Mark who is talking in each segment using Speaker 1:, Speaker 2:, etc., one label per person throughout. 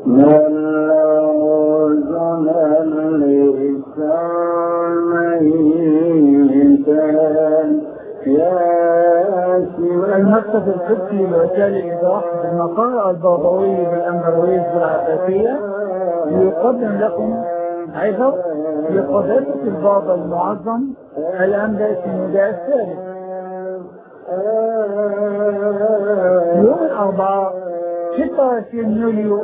Speaker 1: المكتب القدسي لوسائل الإيضاح بالمقارئة البابوي بالأمبرويز بالعباسية يقدم لكم عظة لقداسة البابا المعظم الأنبا سينودا الثالث يوم الأربعاء 26 يوليو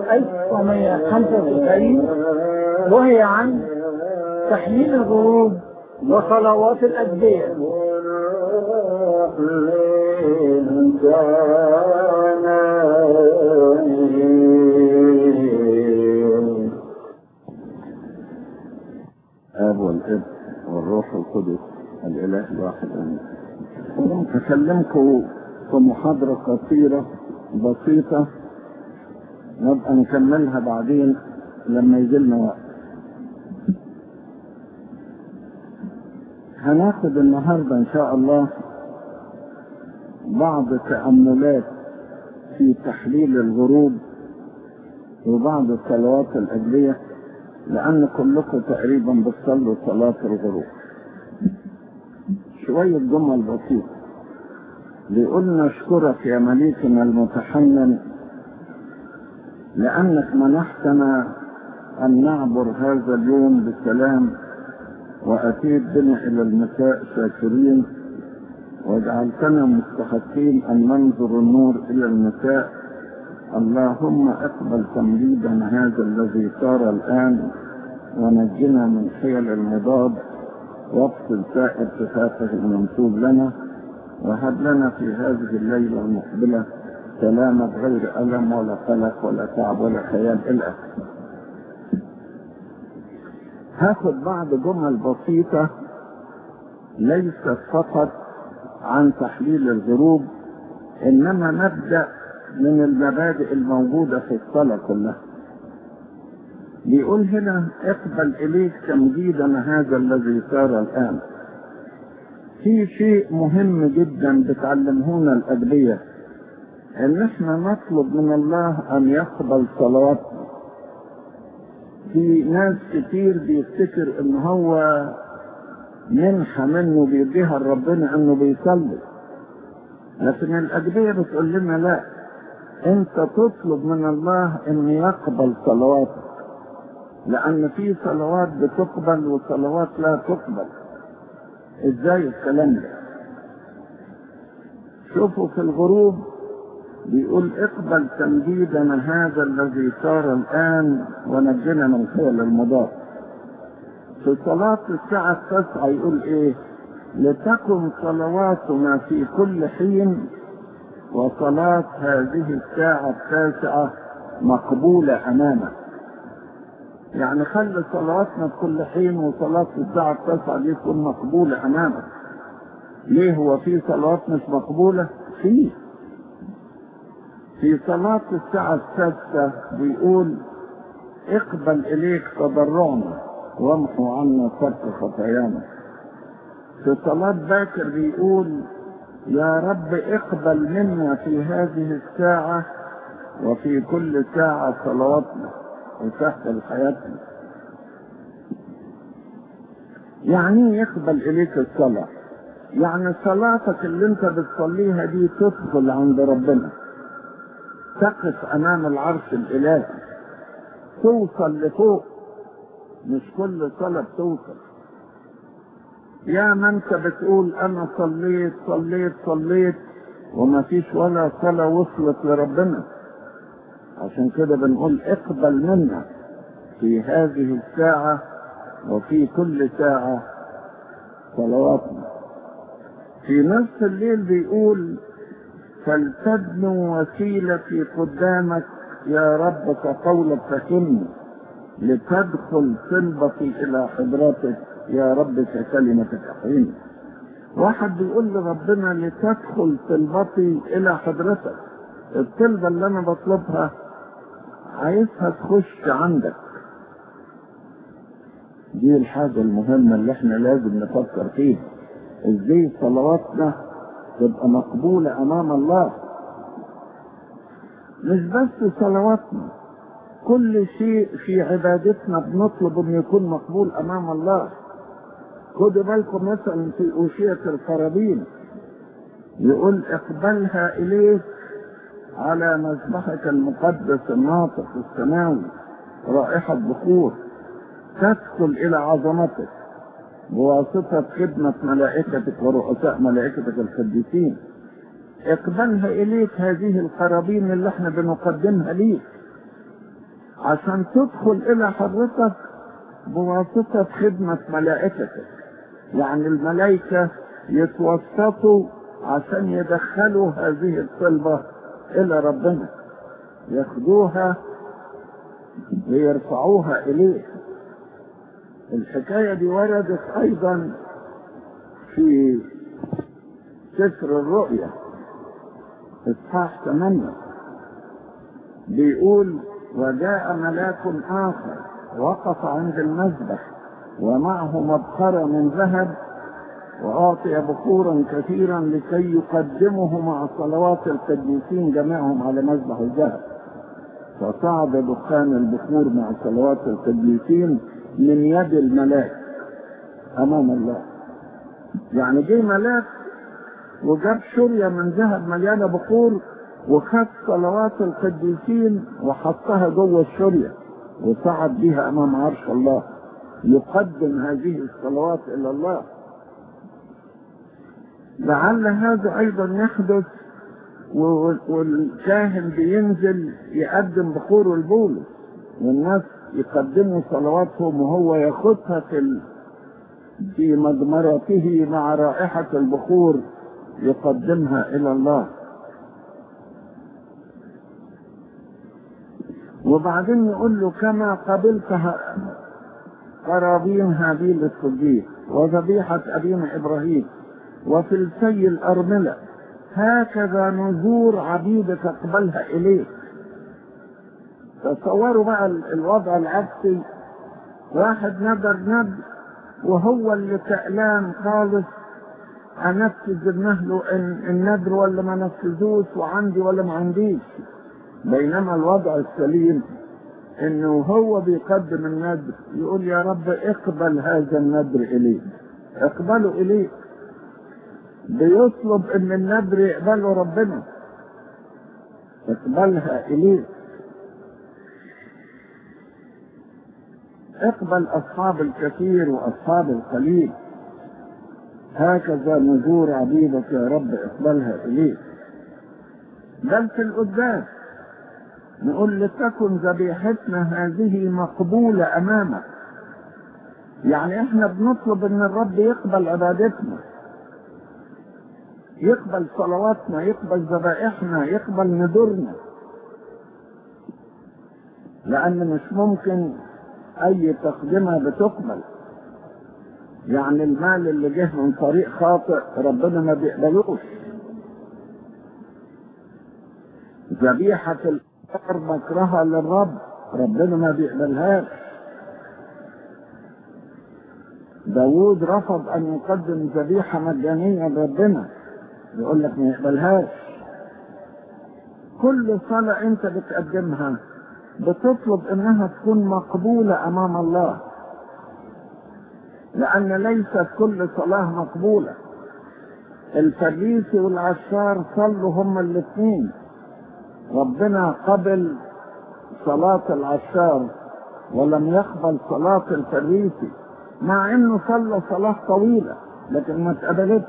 Speaker 1: 1995 وهي عن تحليل الغروب وصلوات الأدبية
Speaker 2: الاب والابن والروح القدس الاله الواحد امين اكلمكم في محاضره قصيره بسيطه نبقى نكملها بعدين لما يجي لنا وقت هناخد النهارده ان شاء الله بعض تأملات في تحليل الغروب وبعض الصلوات الأجلية لأن كلكم تقريبا بتصلوا صلاة الغروب شوية جمل بسيطة بيقول نشكرك يا مليكنا المتحنن لأنك منحتنا أن نعبر هذا اليوم بسلام وأتيت بنا إلى المساء شاكرين وجعلتنا مستحقين أن ننظر النور إلى المساء اللهم اقبل تمجيدنا هذا الذي صار الآن ونجنا من حيل المضاد وافصل سائر صفاته المنسوب لنا وهب لنا في هذه الليلة المقبلة سلامة غير ألم ولا قلق ولا تعب ولا خيال إلى آخره. هاخد بعض جمل بسيطة ليست فقط عن تحليل الغروب انما نبدا من المبادئ الموجوده في الصلاه كلها بيقول هنا اقبل اليك تمجيدنا هذا الذي صار الان في شيء مهم جدا بتعلمهونا الادبيه ان احنا نطلب من الله ان يقبل صلواتنا في ناس كتير بيفتكر ان هو منحة منه بيديها لربنا انه بيصلي لكن الأدبية بتقول لنا لا انت تطلب من الله ان يقبل صلواتك لان في صلوات بتقبل وصلوات لا تقبل ازاي الكلام ده شوفوا في الغروب بيقول اقبل تمجيدنا هذا الذي صار الان ونجنا من خيل المضاد في صلاة الساعة التاسعة يقول ايه لتكن صلواتنا في كل حين وصلاة هذه الساعة التاسعة مقبولة أمامك يعني خلي صلواتنا في كل حين وصلاة الساعة التاسعة دي تكون مقبولة أمامك ليه هو في صلوات مش مقبولة؟ في في صلاة الساعة السادسة بيقول اقبل إليك تضرعنا وامحو عنا سبق خطايانا في صلاة باكر بيقول يا رب اقبل منا في هذه الساعة وفي كل ساعة صلواتنا وسهل حياتنا يعني يقبل إليك الصلاة يعني صلاتك اللي انت بتصليها دي تدخل عند ربنا تقف امام العرش الالهي توصل لفوق مش كل صلاة بتوصل يا ما انت بتقول انا صليت صليت صليت وما فيش ولا صلاة وصلت لربنا عشان كده بنقول اقبل منا في هذه الساعة وفي كل ساعة صلواتنا في نفس الليل بيقول فلتبنوا وسيلتي قدامك يا رب كقولك فكني لتدخل صلبتي الى حضرتك يا رب ككلمة تحييني واحد بيقول لربنا لتدخل صلبتي الى حضرتك الطلبة اللي انا بطلبها عايزها تخش عندك دي الحاجة المهمة اللي احنا لازم نفكر فيها ازاي صلواتنا تبقى مقبولة امام الله مش بس صلواتنا كل شيء في عبادتنا بنطلب انه يكون مقبول امام الله خدوا بالكم مثلا في أوشية القرابين يقول اقبلها إليك على مذبحك المقدس الناطق السماوي رائحة بخور تدخل إلى عظمتك بواسطة خدمة ملائكتك ورؤساء ملائكتك القديسين اقبلها إليك هذه القرابين اللي احنا بنقدمها ليك عشان تدخل إلى حضرتك بواسطة خدمة ملائكتك يعني الملائكة يتوسطوا عشان يدخلوا هذه الطلبة إلى ربنا ياخدوها ويرفعوها إليه الحكاية دي وردت أيضا في سفر الرؤيا إصحاح 8 بيقول وجاء ملاك آخر وقف عند المذبح ومعه مبخرة من ذهب وأعطي بخورا كثيرا لكي يقدمه مع صلوات القديسين جميعهم على مذبح الذهب فصعد دخان البخور مع صلوات القديسين من يد الملاك أمام الله يعني جه ملاك وجاب شرية من ذهب مليانة بخور وخد صلوات القديسين وحطها جوه الشرية وصعد بها أمام عرش الله يقدم هذه الصلوات إلى الله لعل هذا أيضا يحدث والكاهن بينزل يقدم بخور البولس والناس يقدموا صلواتهم وهو ياخدها في في مجمرته مع رائحة البخور يقدمها إلى الله وبعدين يقول له كما قبلتها قرابين هابيل الصديق وذبيحة أبينا إبراهيم وفي السي الأرملة هكذا نذور عبيدك اقبلها إليك تصوروا بقى الوضع العكسي واحد ندر ندر وهو اللي كألان خالص انفذ المهل الندر ولا ما نفذوش وعندي ولا ما عنديش بينما الوضع السليم انه هو بيقدم الندر يقول يا رب اقبل هذا الندر اليك اقبله اليك بيطلب ان الندر يقبله ربنا اقبلها اليك اقبل اصحاب الكثير واصحاب القليل هكذا نزور عبيدك يا رب اقبلها اليك بل في القداس نقول لتكن ذبيحتنا هذه مقبولة أمامك يعني احنا بنطلب ان الرب يقبل عبادتنا يقبل صلواتنا يقبل ذبائحنا يقبل ندورنا لأن مش ممكن أي تقدمة بتقبل يعني المال اللي جه من طريق خاطئ ربنا ما بيقبلوش ذبيحة الأرض مكرهة للرب ربنا ما بيقبلهاش داوود رفض أن يقدم ذبيحة مجانية لربنا يقول لك ما يقبلهاش كل صلاة أنت بتقدمها بتطلب إنها تكون مقبولة أمام الله لأن ليست كل صلاة مقبولة الفريسي والعشار صلوا هما الاثنين ربنا قبل صلاة العشار ولم يقبل صلاة الفريسي مع انه صلى صلاة طويلة لكن ما اتقبلتش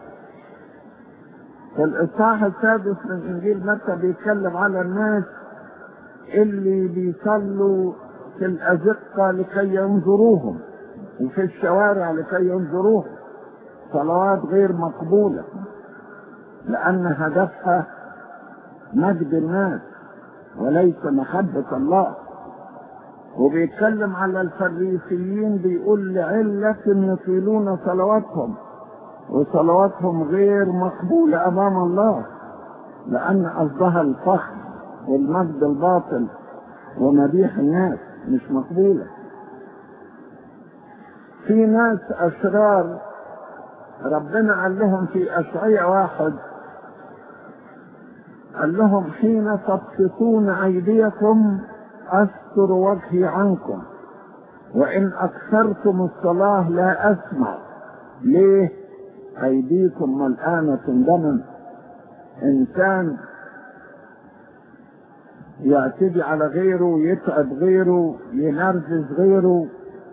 Speaker 2: في الإصحاح السادس من إنجيل متى بيتكلم على الناس اللي بيصلوا في الأزقة لكي ينظروهم وفي الشوارع لكي ينظروهم صلوات غير مقبولة لأن هدفها مجد الناس وليس محبة الله وبيتكلم على الفريسيين بيقول لعلة يطيلون صلواتهم وصلواتهم غير مقبولة أمام الله لأن قصدها الفخر والمجد الباطل ومديح الناس مش مقبولة في ناس أشرار ربنا قال لهم في أشعية واحد قال لهم حين تبسطون أيديكم أستر وجهي عنكم وإن أكثرتم الصلاة لا أسمع ليه أيديكم ملآنة دما إنسان يعتدي على غيره يتعب غيره ينرفز غيره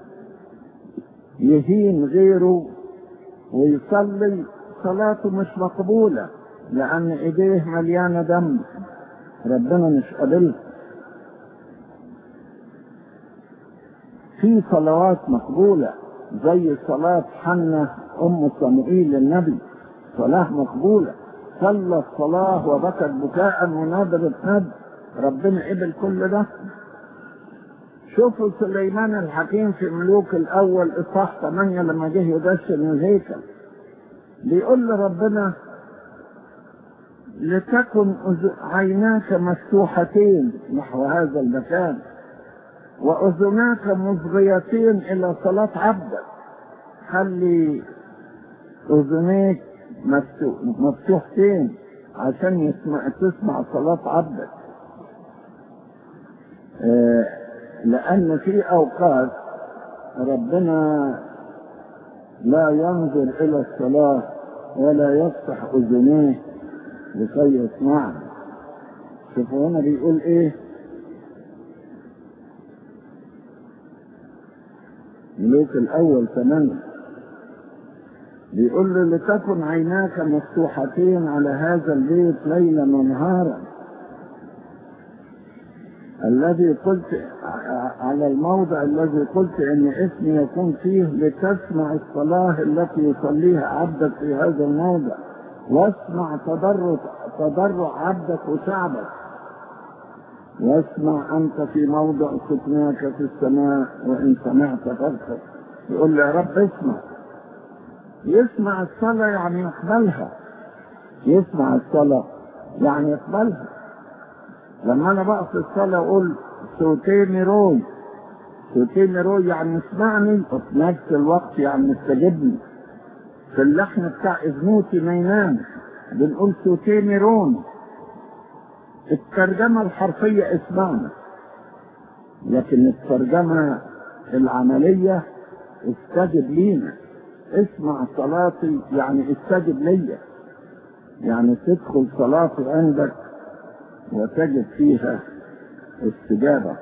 Speaker 2: يهين غيره ويصلي صلاته مش مقبولة لأن إيديه مليانة دم ربنا مش قابلها في صلوات مقبولة زي صلاة حنة أم صموئيل للنبي صلاة مقبولة صلى الصلاة وبكت بكاء ونادرت ند ربنا قبل كل ده شوفوا سليمان الحكيم في ملوك الأول إصحاح 8 لما جه يدشن الهيكل بيقول لربنا لتكن عيناك مفتوحتين نحو هذا المكان وأذناك مصغيتين إلى صلاة عبدك خلي أذنيك مفتوحتين عشان يسمع تسمع صلاة عبدك آه لأن في أوقات ربنا لا ينظر إلى الصلاة ولا يفتح أذنيه لكي يسمعها شوفوا هنا بيقول إيه ملوك الأول ثمانية بيقول له لتكن عيناك مفتوحتين على هذا البيت ليلا ونهارا الذي قلت على الموضع الذي قلت ان اسمي يكون فيه لتسمع الصلاة التي يصليها عبدك في هذا الموضع واسمع تضرع تضرع عبدك وشعبك واسمع انت في موضع سكناك في السماء وان سمعت فارخص يقول لي يا رب اسمع يسمع الصلاة يعني يقبلها يسمع الصلاة يعني يقبلها لما انا بقف في الصلاة اقول صوتين روي صوتين روي يعني اسمعني وفي نفس الوقت يعني استجبني في اللحن بتاع اذنوتي ما ينام بنقول صوتين رون الترجمة الحرفية اسمعنا لكن الترجمة العملية استجب لينا اسمع صلاتي يعني استجب ليا يعني تدخل صلاتي عندك وتجد فيها استجابة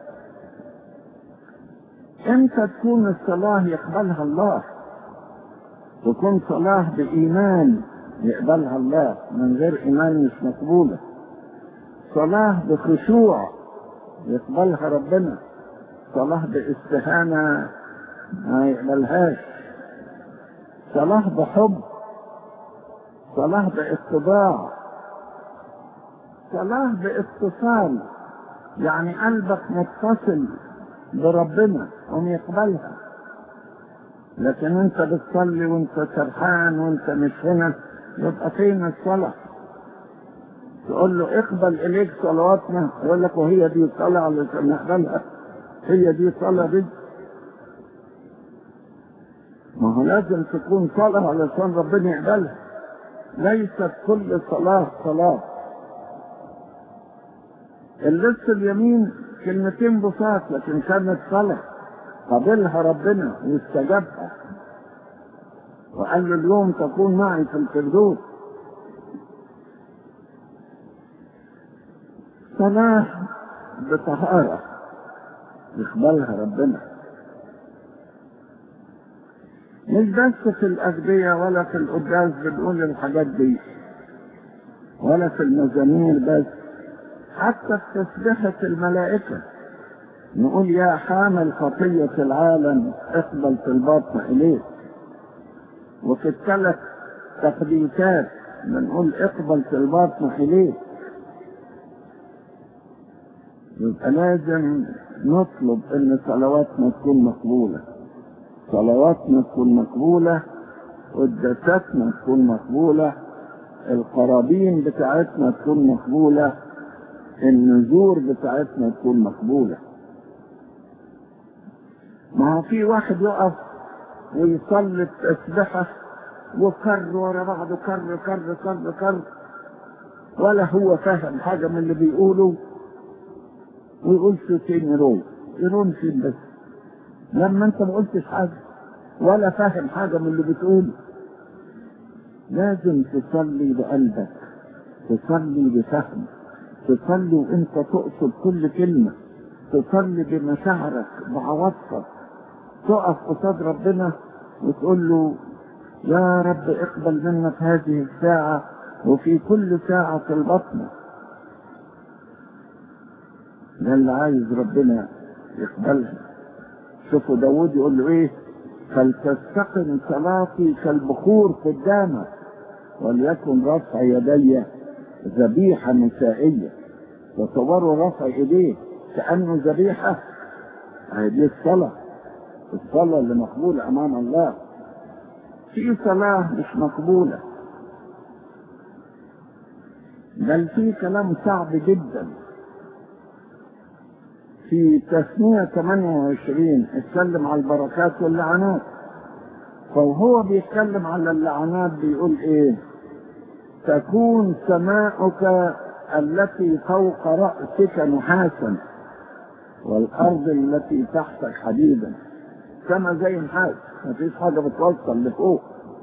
Speaker 2: امتى تكون الصلاة يقبلها الله تكون صلاة بإيمان يقبلها الله من غير إيمان مش مقبولة صلاة بخشوع يقبلها ربنا صلاة باستهانة ما يقبلهاش صلاة بحب صلاة باتباع صلاة باتصال يعني قلبك متصل بربنا قوم يقبلها لكن انت بتصلي وانت سرحان وانت مش هنا يبقى فين الصلاة تقول له اقبل اليك صلواتنا يقول لك وهي دي صلاة علشان نقبلها هي دي صلاة دي ما هو لازم تكون صلاة علشان ربنا يقبلها ليست كل صلاة صلاة اللص اليمين كلمتين بساط لكن كانت صلاة قبلها ربنا واستجابها وقال له اليوم تكون معي في الفردوس صلاة بطهارة يقبلها ربنا مش بس في الأغبية ولا في القداس بنقول الحاجات دي ولا في المزامير بس حتى في تسبيحة الملائكة نقول يا حامل خطية العالم اقبل في الباطن إليك وفي الثلاث تقديسات بنقول اقبل في الباطن إليك يبقى لازم نطلب ان صلواتنا تكون مقبولة صلواتنا تكون مقبولة قداساتنا تكون مقبولة القرابين بتاعتنا تكون مقبولة النذور بتاعتنا تكون مقبولة ما هو في واحد يقف ويصلي التسبحة وكر ورا بعضه كر كر كر كر ولا هو فاهم حاجة من اللي بيقوله ويقول صوتين يرون يرون فين بس لما انت ما قلتش حاجة ولا فاهم حاجة من اللي بتقوله لازم تصلي بقلبك تصلي بفهم تصلي وانت تقصد كل كلمة تصلي بمشاعرك بعواطفك تقف قصاد ربنا وتقول له يا رب اقبل منا في هذه الساعة وفي كل ساعة في البطن ده اللي عايز ربنا يقبلها شوفوا داود يقول له ايه فلتستقم صلاتي كالبخور قدامك وليكن رفع يدي ذبيحة نسائية تصوروا رفع ايديه كأنه ذبيحة هذه الصلاة الصلاة اللي مقبولة أمام الله في صلاة مش مقبولة بل في كلام صعب جدا في تسمية 28 اتكلم على البركات واللعنات فهو بيتكلم على اللعنات بيقول ايه تكون سماؤك التي فوق رأسك نحاسا والأرض التي تحتك حديدا كما زي الحاج مفيش حاجة بتوصل لفوق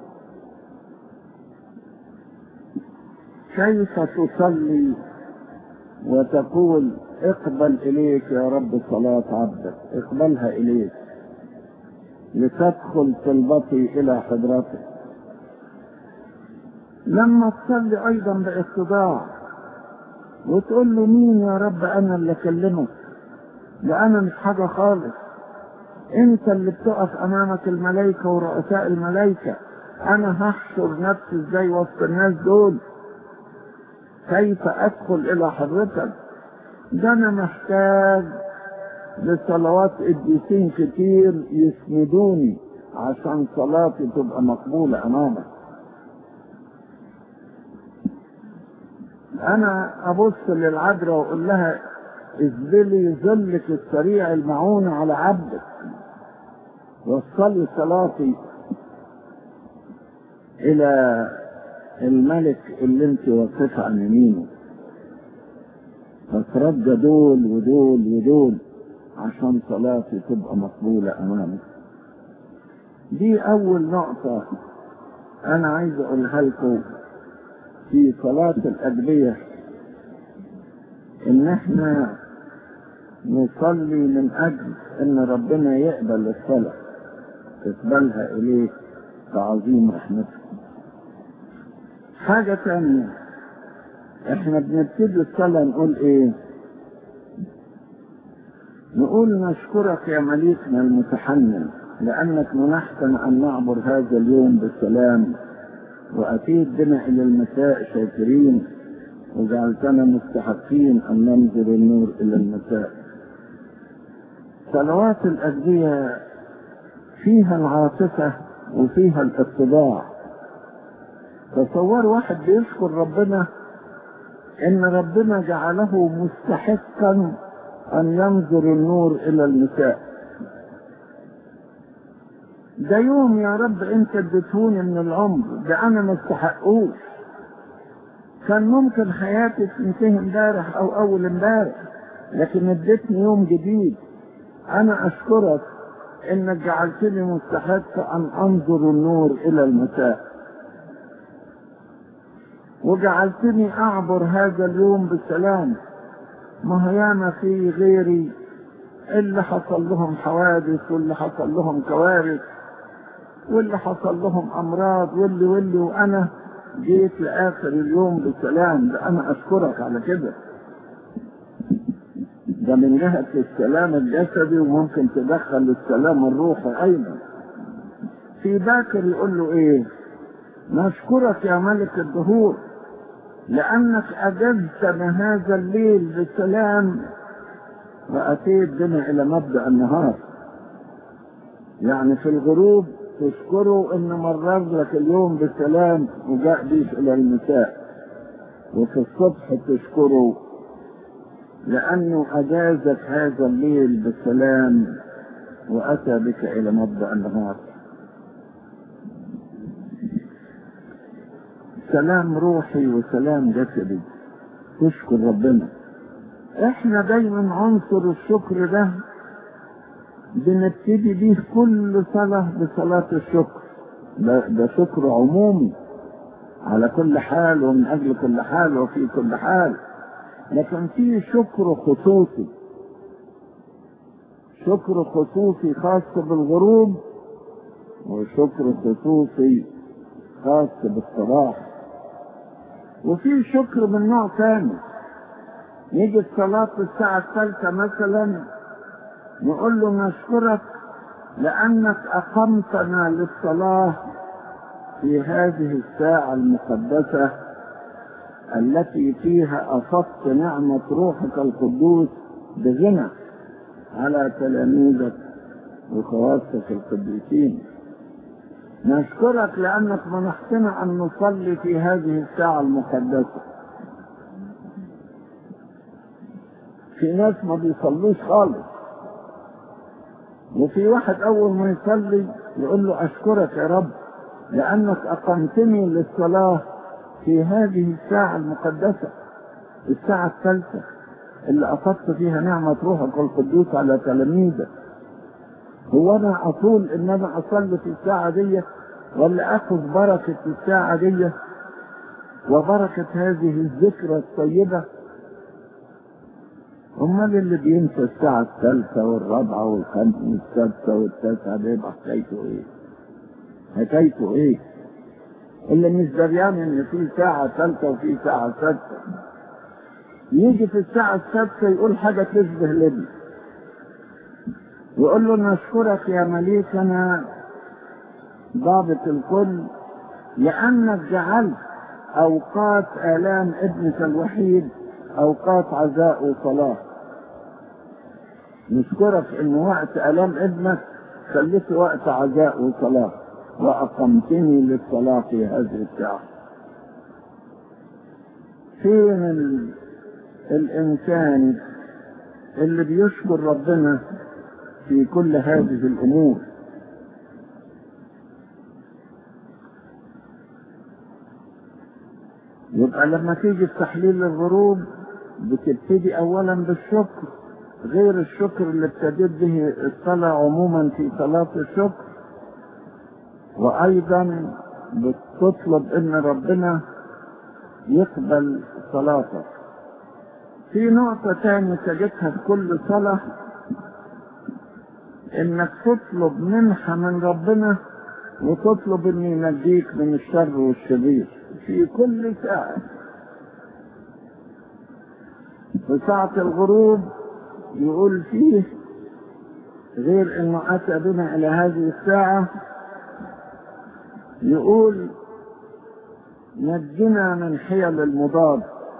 Speaker 2: كيف تصلي وتقول اقبل إليك يا رب صلاة عبدك اقبلها إليك لتدخل طلبتي إلى حضرتك لما تصلي أيضا باقتضاع وتقول له مين يا رب أنا اللي أكلمك ده أنا مش حاجة خالص أنت اللي بتقف أمامك الملائكة ورؤساء الملائكة أنا هحشر نفسي إزاي وسط الناس دول كيف أدخل إلى حضرتك ده أنا محتاج لصلوات قديسين كتير يسندوني عشان صلاتي تبقى مقبولة أمامك أنا أبص للعذراء وأقول لها اذلي ظلك السريع المعون على عبدك وصلي صلاتي إلى الملك اللي انت واقفة عن يمينه فترجى دول ودول ودول عشان صلاتي تبقى مقبولة أمامك دي أول نقطة أنا عايز أقولها لكم في صلاة الأدبية إن إحنا نصلي من أجل إن ربنا يقبل الصلاة تقبلها إليه بعظيم رحمته حاجة تانية إحنا بنبتدي الصلاة نقول إيه؟ نقول نشكرك يا مليكنا المتحنن لأنك منحتنا أن نعبر هذا اليوم بالسلام وأتيت بنا إلى المساء شاكرين وجعلتنا مستحقين أن ننظر النور إلى المساء صلوات الأدعية فيها العاطفة وفيها الاتباع تصور واحد بيشكر ربنا ان ربنا جعله مستحقا ان ينظر النور الى المساء ده يوم يا رب انت اديتهوني من العمر ده انا ما استحقوش كان ممكن حياتي تنتهي امبارح او اول امبارح لكن اديتني يوم جديد انا اشكرك انك جعلتني مستحق ان انظر النور الى المساء وجعلتني اعبر هذا اليوم بسلام ما هياما في غيري اللي حصل لهم حوادث واللي حصل لهم كوارث واللي حصل لهم امراض واللي واللي وانا جيت لاخر اليوم بسلام ده انا اشكرك على كده ده من جهة السلام الجسدي وممكن تدخل السلام الروحي ايضا في باكر يقول له ايه نشكرك يا ملك الدهور لأنك أجزتنا هذا الليل بسلام وأتيت بنا إلى مبدأ النهار يعني في الغروب تشكره إن مرر لك اليوم بسلام وجاء بيك إلى المساء وفي الصبح تشكره لأنه أجازك هذا الليل بسلام وأتى بك إلى مبدأ النهار سلام روحي وسلام جسدي تشكر ربنا احنا دايما عنصر الشكر ده بنبتدي بيه كل صلاة بصلاة الشكر ده, ده شكر عمومي على كل حال ومن أجل كل حال وفي كل حال لكن في شكر خصوصي شكر خصوصي خاص بالغروب وشكر خصوصي خاص بالصباح وفي شكر من نوع ثاني يجي الصلاة الساعة الثالثة مثلا نقول له نشكرك لأنك أقمتنا للصلاة في هذه الساعة المقدسة التي فيها أفضت نعمة روحك القدوس بغنى على تلاميذك وخواصك القديسين نشكرك لأنك منحتنا أن نصلي في هذه الساعة المقدسة في ناس ما بيصلوش خالص وفي واحد أول ما يصلي يقول له أشكرك يا رب لأنك أقمتني للصلاة في هذه الساعة المقدسة الساعة الثالثة اللي أفضت فيها نعمة روحك القدوس على تلاميذك هو أنا أطول إن أنا أصلي في الساعة دي ولا أخذ بركة الساعة دي وبركة هذه الذكرى الطيبة أمال اللي بينسى الساعة الثالثة والرابعة والخامسة والسادسة والتاسعة بيبقى حكايته إيه؟ حكايته إيه؟ اللي مش دريان إن في ساعة ثالثة وفي ساعة سادسة يجي في الساعة السادسة يقول حاجة تشبه لبي يقول له نشكرك يا مليكنا ضابط الكل لأنك جعلت أوقات آلام ابنك الوحيد أوقات عزاء وصلاة نشكرك إن وقت آلام ابنك خليته وقت عزاء وصلاة وأقمتني للصلاة في هذه الساعة فين ال... الإنسان اللي بيشكر ربنا في كل هذه الأمور يبقى لما تيجي في تحليل الغروب بتبتدي أولا بالشكر غير الشكر اللي ابتديت به الصلاة عموما في صلاة الشكر وأيضا بتطلب إن ربنا يقبل صلاتك في نقطة تانية تجدها في كل صلاة انك تطلب منحة من ربنا وتطلب ان ينجيك من الشر والشرير في كل ساعة في ساعة الغروب يقول فيه غير انه اتى بنا الى هذه الساعة يقول نجنا من حيل المضاد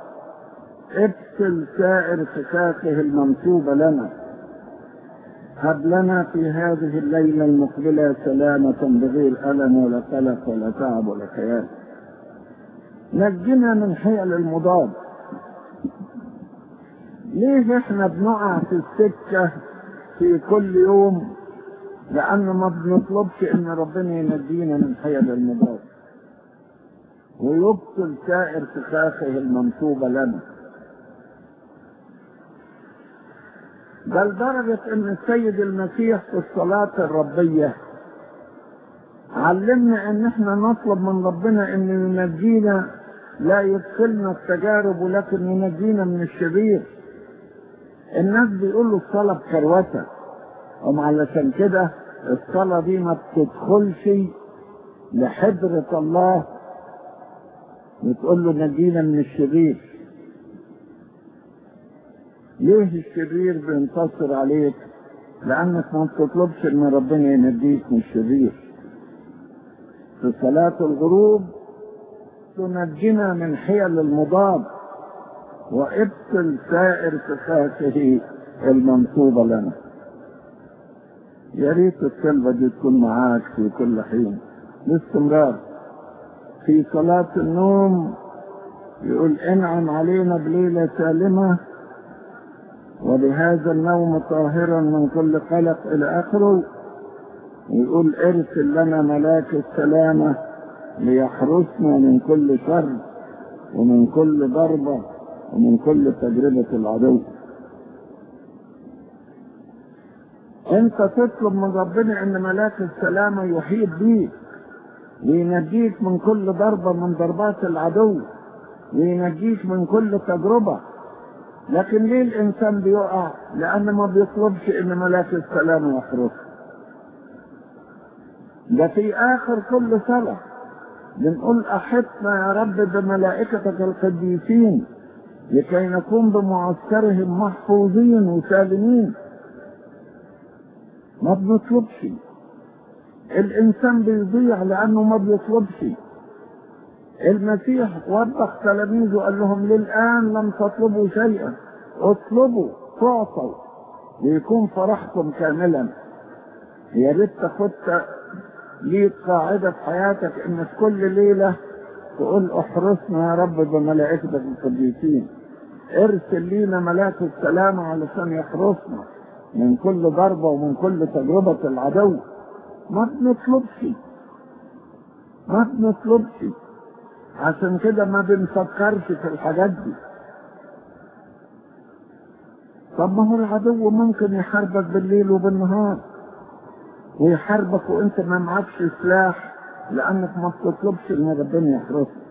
Speaker 2: ابسل سائر فكاكه المنصوبة لنا هب لنا في هذه الليلة المقبلة سلامة بغير ألم ولا قلق ولا تعب ولا خيال نجنا من حيل المضاد ليه احنا بنقع في السكة في كل يوم لأن ما بنطلبش إن ربنا ينجينا من حيل المضاد ويبطل سائر فكاكه المنصوبة لنا بل درجة ان السيد المسيح في الصلاة الربية علمنا ان احنا نطلب من ربنا ان ينجينا لا يدخلنا التجارب ولكن ينجينا من الشرير الناس بيقولوا الصلاة بكروتة هم علشان كده الصلاة دي ما بتدخلش لحضرة الله وتقول له نجينا من الشرير ليه الشرير بينتصر عليك لانك ما بتطلبش ان ربنا ينجيك من الشرير في صلاة الغروب تنجنا من حيل المضاد وابطل سائر فخاخه المنصوبة لنا يا ريت الكلمة دي تكون معاك في كل حين باستمرار في صلاة النوم يقول انعم علينا بليلة سالمة وبهذا النوم طاهرا من كل قلق الى اخره يقول ارسل لنا ملاك السلامة ليحرسنا من كل شر ومن كل ضربة ومن كل تجربة العدو انت تطلب من ربنا ان ملاك السلامة يحيط بيك وينجيك من كل ضربة من ضربات العدو وينجيك من كل تجربة لكن ليه الانسان بيقع لان ما بيطلبش ان ملاك السلامة يحرسه ده في اخر كل صلاة بنقول احطنا يا رب بملائكتك القديسين لكي نكون بمعسكرهم محفوظين وسالمين ما بنطلبش الانسان بيضيع لانه ما بيطلبش المسيح وضح تلاميذه قال لهم للان لم تطلبوا شيئا اطلبوا تعطوا ليكون فرحكم كاملا يا ريت تاخدت ليك قاعده في حياتك ان في كل ليله تقول احرسنا يا رب بملائكتك القديسين ارسل لينا ملاك السلامة علشان يحرسنا من كل ضربة ومن كل تجربة العدو ما بنطلبش ما بنطلبش عشان كده ما بنفكرش في الحاجات دي طب ما هو العدو ممكن يحاربك بالليل وبالنهار ويحاربك وانت ما معكش سلاح لانك ما بتطلبش ان ربنا يحرسك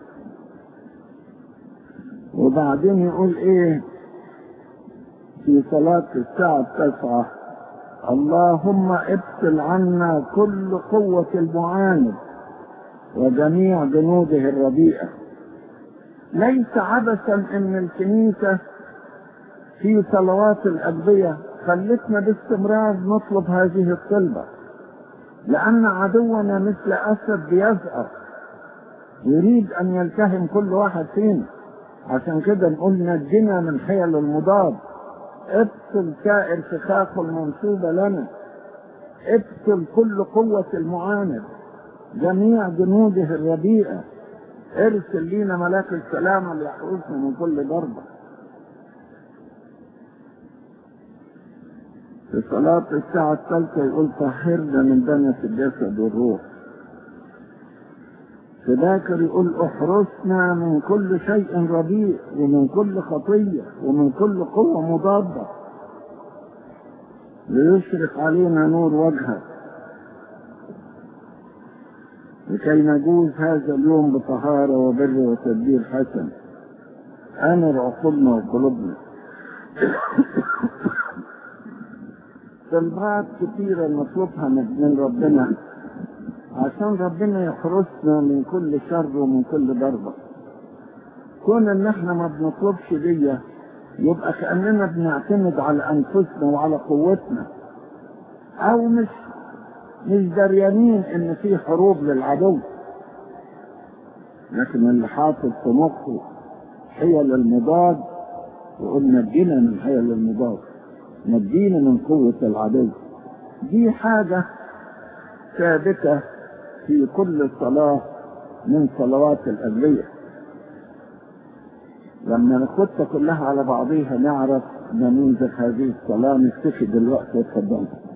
Speaker 2: وبعدين يقول ايه في صلاة الساعة التاسعة اللهم ابطل عنا كل قوة المعاند وجميع جنوده الرديئة ليس عبثا ان الكنيسة في صلوات الأدبية خلتنا باستمرار نطلب هذه الطلبة لأن عدونا مثل أسد بيزأر يريد أن يلتهم كل واحد فينا عشان كده نقول نجنا من حيل المضاد ابطل سائر فخاخ المنصوبة لنا ابطل كل قوة المعاند جميع جنوده الرديئة ارسل لينا ملاك السلامة ليحرسنا من كل ضربة في صلاة الساعة الثالثة يقول طهرنا من دنس الجسد والروح في ذاكر يقول احرسنا من كل شيء رديء ومن كل خطية ومن كل قوة مضادة ليشرق علينا نور وجهك لكي نجوز هذا اليوم بطهارة وبر وتدبير حسن أمر عقولنا وقلوبنا طلبات كثيرة نطلبها من ربنا عشان ربنا يحرسنا من كل شر ومن كل ضربة كون ان احنا ما بنطلبش دي يبقى كأننا بنعتمد على انفسنا وعلى قوتنا او مش مش دريانين ان في حروب للعدو لكن اللي حاطط في مخه حيل المضاد يقول نجينا من حيل المضاد نجينا من قوة العدو دي حاجة ثابتة في كل صلاة من صلوات الأدوية لما ناخدها كلها على بعضيها نعرف نموذج هذه الصلاة نكتفي دلوقتي وتفضلوا